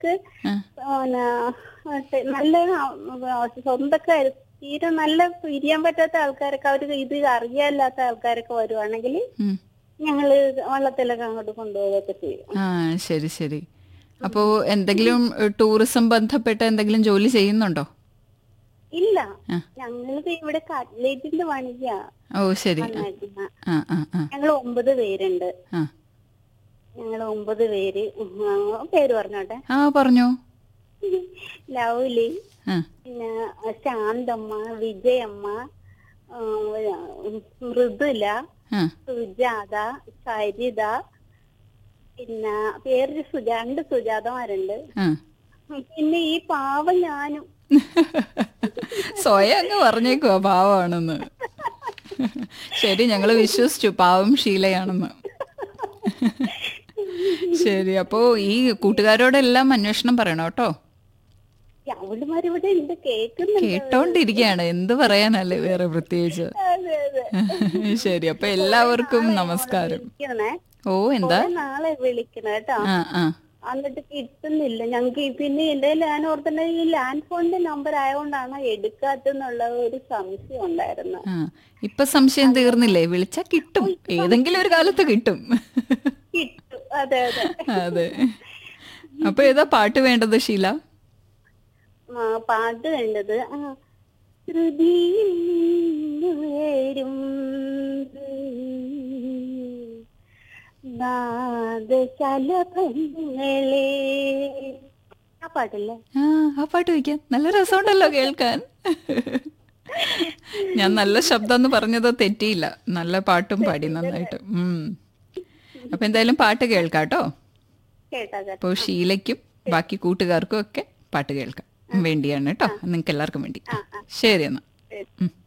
അവർക്ക് ആ. പിന്നെ, മറ്റേ നല്ല ആ, സ്വന്തക്കാർ തീരെ നല്ല പിരിയാൻ പറ്റാത്ത ആൾക്കാരൊക്കെ അവർക്ക് ഇത് അറിയാല്ലാത്ത ആൾക്കാരൊക്കെ വരുവാണെങ്കിൽ ഉം. ഞങ്ങള് വള്ളത്തിലൊക്കെ അങ്ങോട്ട് കൊണ്ടുപോവുകയൊക്കെ ചെയ്യും ആ ശരി ശരി അപ്പോ എന്തെങ്കിലും ഏഹ്, ടൂറിസം ബന്ധപ്പെട്ട എന്തെങ്കിലും ജോലി ചെയ്യുന്നുണ്ടോ ഇല്ല ആ. ഞങ്ങൾക്ക് ഇവിടെ കട്ട്ലേറ്റിന്റെ പണിക്കാ ഓ ശരി വന്നേക്കുന്ന ആ ആ ആ ഞങ്ങൾ ഒമ്പത് പേരുണ്ട് ആ ഞങ്ങൾ ഒമ്പത് പേര് ഉം, ആ, പേര് പറഞ്ഞോട്ടെ ആ പറഞ്ഞോ ലൗലി ആ പിന്നെ ശാന്തമ്മ വിജയമ്മ ആ, മൃദുല ആ സുജാത സരിത പിന്നെ പേരൊരു സുജ രണ്ട് സുജാതമാരുണ്ട് ആ പിന്നെ ഈ പാവം ഞാനും സ്വയം അങ്ങ് പറഞ്ഞേക്കുവാ പാവമാണെന്ന് ശരി ഞങ്ങള് വിശ്വസിച്ചു പാവം ശീലയാണെന്ന് ശരി അപ്പോ ഈ കൂട്ടുകാരോടെല്ലാം അന്വേഷണം പറയണം കേട്ടോ അവളുമാർ ഇവിടെ ഉണ്ട് കേൾക്കുന്നുണ്ട് കേട്ടോണ്ടിരിക്കുകയാണ് എന്ത് പറയാനല്ലേ വേറെ പ്രത്യേകിച്ച് അതെ അതെ ശരി അപ്പൊ എല്ലാവർക്കും നമസ്കാരം വിളിക്കണേ ഓ എന്താ കുറെ നാളെ വിളിക്കണം കേട്ടോ ആ ആ എന്നിട്ട് കിട്ടുന്നില്ല ഞങ്ങക്ക് ഈ- പിന്നെ എന്റെ ഞാൻ ഓർത്തന്നെ ഈ ലാൻഡ് ഫോണിന്റെ നമ്പർ ആയതുകൊണ്ടാണ് എടുക്കാത്തെന്നുള്ള ഒരു സംശയം ഉണ്ടായിരുന്നു ആ ഇപ്പൊ സംശയം തീർന്നില്ലേ വിളിച്ചാ കിട്ടും ഏതെങ്കിലും ഒരു കാലത്ത് കിട്ടും കിട്ടും അതെ അതെ അതെ അപ്പൊ ഏതാ പാട്ട് വേണ്ടത് ഷീല ആ, പാട്ട് കണ്ടത് ആ ശ്രുതിയിൽ നിന്നുയരും നാദശലഭങ്ങളെ ആ പാട്ടല്ലേ ആ ആ പാട്ട് വയ്ക്കാൻ നല്ല രസമുണ്ടല്ലോ കേൾക്കാൻ ഞാൻ നല്ല ശബ്ദം എന്ന് പറഞ്ഞത് തെറ്റിയില്ല നല്ല പാട്ടും പാടി നന്നായിട്ട് ഉം അപ്പൊ എന്തായാലും പാട്ട് കേൾക്കാട്ടോ കേട്ടാ കേട്ടോ അപ്പോൾ ഷീലയ്ക്കും ബാക്കി കൂട്ടുകാർക്കും ഒക്കെ പാട്ട് കേൾക്കാം വേണ്ടിയാണ് കേട്ടോ നിങ്ങൾക്ക് എല്ലാവർക്കും വേണ്ടി ശരി എന്നാ ശരി. ഉം